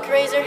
razor?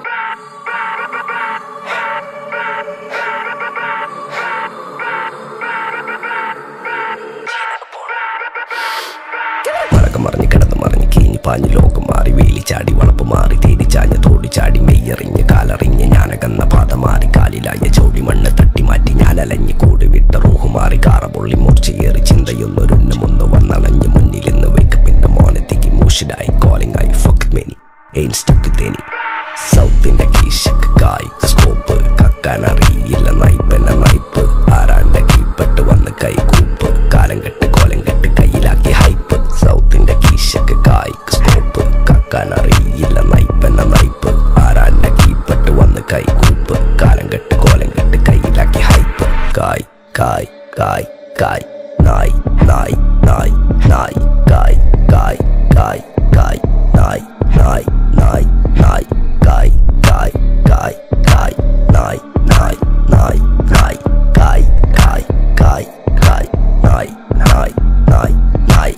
മഴക മറിഞ്ഞ് കിടന്ന് മറിഞ്ഞ് കീഞ്ഞ് പാഞ്ഞ് ലോകം മാറി വേലി ചാടി വളപ്പ് മാറി തേടി ചാഞ്ഞ തോടി ചാടി മെയ്യറിഞ്ഞ് കാലറിഞ്ഞ് ഞാനകന്ന പാത മാറി കാലിലായ ചോടി മണ്ണ് തട്ടി മാറ്റി ഞാൻ അലഞ്ഞ് കൂടി വിട്ട റൂഹ് മാറി കാറ പൊള്ളി മൂർച്ചയേറി ചിന്തയൊന്നൊരുന്നമൊന്ന് വന്നണഞ്ഞ് മുന്നിലെന്ന് വേക്കപ്പിന്റെ മോനത്തേക്ക് മൂഷിഡായി കോളിംഗ് ആയി ഫക്ക് മെനി എയിൻ സ്റ്റക്ക് തേനി സൗത്തിന്റെ കീശക്ക് കായ് സ്കോപ്പ് കക്കാൻ അറിയില്ല നയിപ്പല്ല നയിപ്പ് ആരാന്റെ കീപ്പെട്ട് വന്ന് കൈകൂപ്പ് കാലം കെട്ട് കോലം കെട്ട് കയ്യിലാക്കി ഹൈപ്പ് സൗത്തിന്റെ കീശക്ക് കായ് സ്കോപ്പ് കക്കാൻ അറിയില്ല നയിപ്പല്ല നയിപ്പ് ആരാന്റെ കീപ്പെട്ട് വന്ന് കൈകൂപ്പ് കാലം കെട്ട് കോലം കെട്ട് കയ്യിലാക്കി ഹൈപ്പ് കായ് കായ് കായ് കായ് നായ് നായ് നായ് നായ് കായ് കായ് കായ് കായ് നായ് നായ് നായ് നായ് കായ് കായ് കായ് കായ് നായ് നായ് നായ് നായ് കായ് കായ് കായ് കായ് നായ് നായ് നായ് നായ്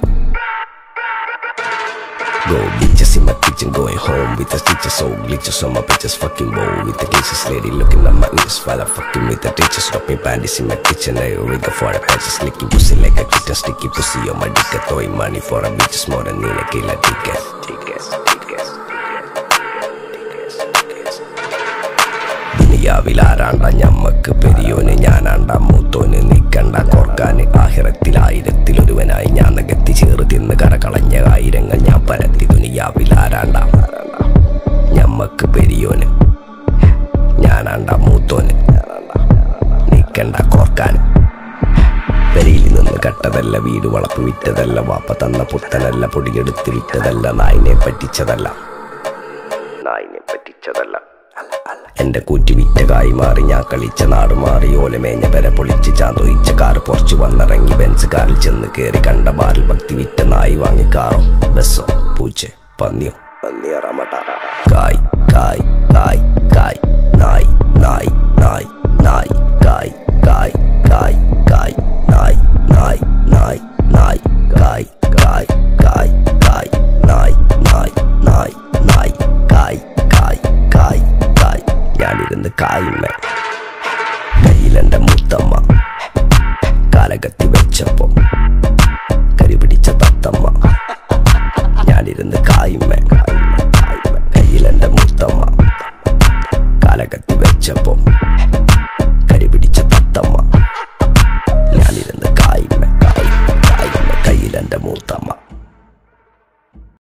Go bitches in my kitchen, going home with the stitches, so glitches on my bitches, fucking bow with the glitches, lady looking at my ears while I'm fucking with the teachers, dropping panties in my kitchen, I rig for the patches, licking pussy like a kitten, sticky pussy on my dick, throwing money for a bitches more than need a killer ticket, tickets, tickets, ദുനിയാവിൽ ആരാണ്ട ഞമ്മക്ക് പെരിയോന് ഞാനാണ്ട മൂത്തോന് നിക്കണ്ട കോർക്കാന് ആഹിറത്തിൽ ആയിരത്തിലൊരുവനായി ഞാൻ നികത്തി ചേറ് തിന്ന് കരകളഞ്ഞ ആയിരങ്ങൾ ഞാൻ പരത്തി ദുനിയാവിൽ ആരാണ്ട ഞമ്മക്ക് പെരിയോന് ഞാനാണ്ട മൂത്തോന് നിക്കണ്ട കോർക്കാന് പെരയിൽ നിന്ന് കട്ടതല്ല വീട് വളപ്പ് വിറ്റതല്ല വാപ്പ തന്ന പുത്തനല്ല പൊടിയെടുത്ത് വിറ്റതല്ല നായിനെ പറ്റിച്ചതല്ല നായിനെ പറ്റിച്ചതല്ല എന്റെ കൂറ്റി വിറ്റ കായി മാറി ഞാൻ കളിച്ച നാട് മാറി ഓലമേഞ്ഞ പെര പൊളിച്ച് ചാന്തൊയിച്ച കാറ് പൊറച്ചു വന്നിറങ്ങി ബെൻസ് കാറിൽ ചെന്ന് കേറി കണ്ട ബാറിൽ ഭക്തി വിറ്റ നായി വാങ്ങി കാറോ ബസ്സോ പൂച്ച പന്നിയോ പന്നിയറമട്ട കായ് കായ് കായ് കായ് നായ് നായ് നായ് നായ്